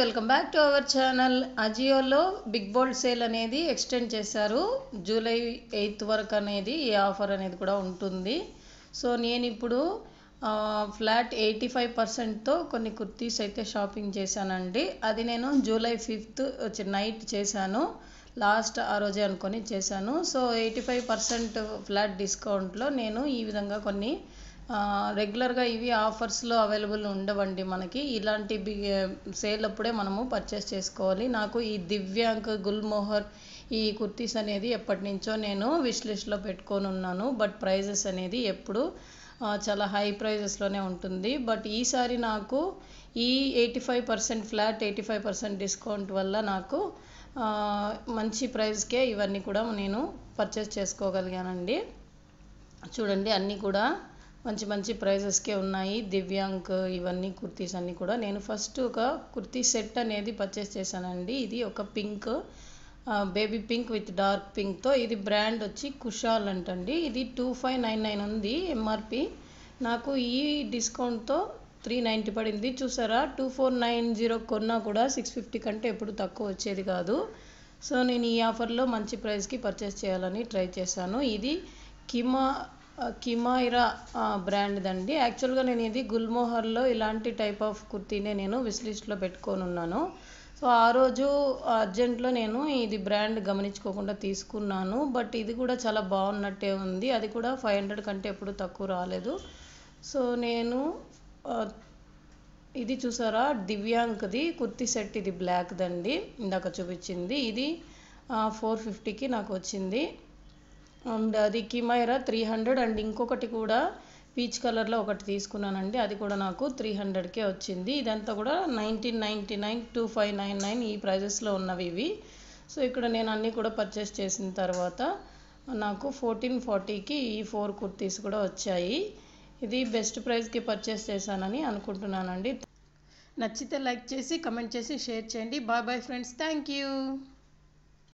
welcome back to our channel అజియోలో big bold sale అనేది extend చేశారు జూలై ఎయిత్ వరకు అనేది ఈ ఆఫర్ అనేది కూడా ఉంటుంది సో నేను ఇప్పుడు ఆ, ఫ్లాట్ ఎయిటీ ఫైవ్ పర్సెంట్తో కొన్ని కుర్తీస్ అయితే షాపింగ్ చేశానండి అది నేను జూలై ఫిఫ్త్ వచ్చి నైట్ చేశాను లాస్ట్ ఆ రోజే అనుకొని చేశాను so eighty five percent flat డిస్కౌంట్లో నేను ఈ విధంగా కొన్ని ఆ, రెగ్యులర్గా ఇవి ఆఫర్స్లో అవైలబుల్ ఉండవండి మనకి ఇలాంటి బి సేల్ అప్పుడే మనము పర్చేస్ చేసుకోవాలి నాకు ఈ దివ్యాంక్ గుల్మోహర్ ఈ కుర్తీస్ అనేది ఎప్పటి నుంచో నేను విష్ లిస్ట్లో పెట్టుకొని ఉన్నాను బట్ ప్రైజెస్ అనేది ఎప్పుడు ఆ, చాలా హై ప్రైజెస్లోనే ఉంటుంది బట్ ఈసారి నాకు ఈ eighty five percent flat eighty five percent discount వల్ల నాకు ఆ, మంచి ప్రైస్కే ఇవన్నీ కూడా నేను పర్చేస్ చేసుకోగలిగానండి చూడండి అన్నీ కూడా మంచి మంచి ప్రైజెస్కే ఉన్నాయి దివ్యాంక్ ఇవన్నీ కుర్తీస్ అన్నీ కూడా నేను ఫస్ట్ ఒక కుర్తీ సెట్ అనేది పర్చేస్ చేశానండి ఇది ఒక pink baby pink with dark పింక్తో ఇది బ్రాండ్ వచ్చి కుషాల్ అంటండి ఇది టూ ఫైవ్ నైన్ నైన్ ఉంది ఎంఆర్పి నాకు ఈ డిస్కౌంట్తో త్రీ నైంటీ పడింది చూసారా టూ ఫోర్ నైన్ జీరో కొన్నా కూడా సిక్స్ ఫిఫ్టీ కంటే ఎప్పుడు తక్కువ వచ్చేది కాదు సో నేను ఈ ఆఫర్లో మంచి ప్రైస్కి పర్చేస్ చేయాలని ట్రై చేశాను ఇది కిమా కిమాయిరా బ్రాండ్దండి యాక్చువల్గా నేను ఇది గుల్మోహర్లో ఇలాంటి టైప్ ఆఫ్ కుర్తీనే నేను విస్లిస్ట్లో పెట్టుకొని ఉన్నాను సో ఆ రోజు అర్జెంట్లో నేను ఇది బ్రాండ్ గమనించుకోకుండా తీసుకున్నాను బట్ ఇది కూడా చాలా బాగున్నట్టే ఉంది అది కూడా ఫైవ్ హండ్రెడ్ కంటే ఎప్పుడు తక్కువ రాలేదు సో నేను ఆ, ఇది చూసారా దివ్యాంక్ది కుర్తీ సెట్ ఇది బ్లాక్దండి ఇందాక చూపించింది ఇది ఫోర్ ఫిఫ్టీకి నాకు వచ్చింది అండ్ అది కిమైరా త్రీ హండ్రెడ్ అండ్ ఇంకొకటి కూడా పీచ్ కలర్లో ఒకటి తీసుకున్నానండి అది కూడా నాకు త్రీ హండ్రెడ్కే వచ్చింది ఇదంతా కూడా nineteen ninety nine two five nine nine ఈ ప్రైజెస్లో ఉన్నవి ఇవి సో ఇక్కడ నేను అన్నీ కూడా పర్చేస్ చేసిన తర్వాత నాకు ఫోర్టీన్ ఫార్టీకి ఈ ఫోర్ కుర్తీస్ కూడా వచ్చాయి ఇది బెస్ట్ ప్రైస్కి పర్చేస్ చేశానని అనుకుంటున్నానండి నచ్చితే లైక్ చేసి కమెంట్ చేసి షేర్ చేయండి bye bye friends thank you